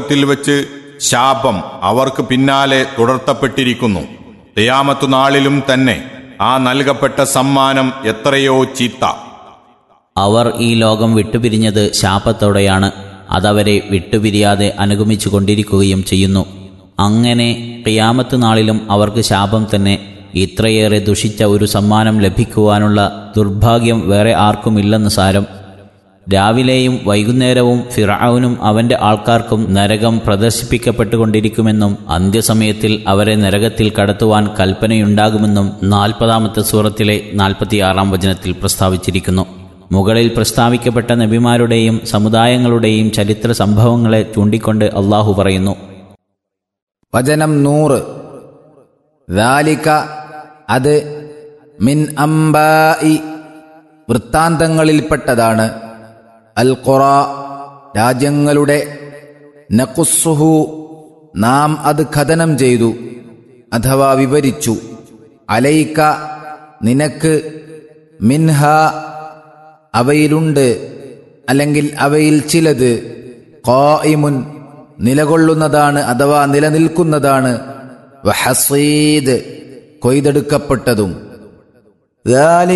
ത്തിൽ വെച്ച് ശാപം അവർക്ക് പിന്നാലെ തുടർത്തപ്പെട്ടിരിക്കുന്നു തെയാമത്തു നാളിലും തന്നെ ആ നൽകപ്പെട്ട സമ്മാനം എത്രയോ ചീത്ത അവർ ഈ ലോകം വിട്ടുപിരിഞ്ഞത് ശാപത്തോടെയാണ് അതവരെ വിട്ടുപിരിയാതെ അനുഗമിച്ചു കൊണ്ടിരിക്കുകയും ചെയ്യുന്നു അങ്ങനെ ഖിയാമത്ത് നാളിലും അവർക്ക് ശാപം തന്നെ ഇത്രയേറെ ദുഷിച്ച ഒരു സമ്മാനം ലഭിക്കുവാനുള്ള ദുർഭാഗ്യം വേറെ ആർക്കുമില്ലെന്ന് സാരം രാവിലെയും വൈകുന്നേരവും ഫിറൌനും അവന്റെ ആൾക്കാർക്കും നരകം പ്രദർശിപ്പിക്കപ്പെട്ടുകൊണ്ടിരിക്കുമെന്നും അന്ത്യസമയത്തിൽ അവരെ നരകത്തിൽ കടത്തുവാൻ കൽപ്പനയുണ്ടാകുമെന്നും നാൽപ്പതാമത്തെ സൂറത്തിലെ നാൽപ്പത്തിയാറാം വചനത്തിൽ പ്രസ്താവിച്ചിരിക്കുന്നു മുകളിൽ പ്രസ്താവിക്കപ്പെട്ട നബിമാരുടെയും സമുദായങ്ങളുടെയും ചരിത്ര സംഭവങ്ങളെ ചൂണ്ടിക്കൊണ്ട് അള്ളാഹു പറയുന്നു വചനം നൂറ് ദാലിക അത് മിൻ അംബായി വൃത്താന്തങ്ങളിൽപ്പെട്ടതാണ് അൽ ഖുറ രാജ്യങ്ങളുടെ നഖുസ്സുഹു നാം അത് ഖനനം ചെയ്തു അഥവാ വിവരിച്ചു അലൈക്ക നിനക്ക് മിൻഹ അവയിലുണ്ട് അല്ലെങ്കിൽ അവയിൽ ചിലത് ഖായിമുൻ നിലകൊള്ളുന്നതാണ് അഥവാ നിലനിൽക്കുന്നതാണ് വഹസീദ് കൊയ്തെടുക്കപ്പെട്ടതും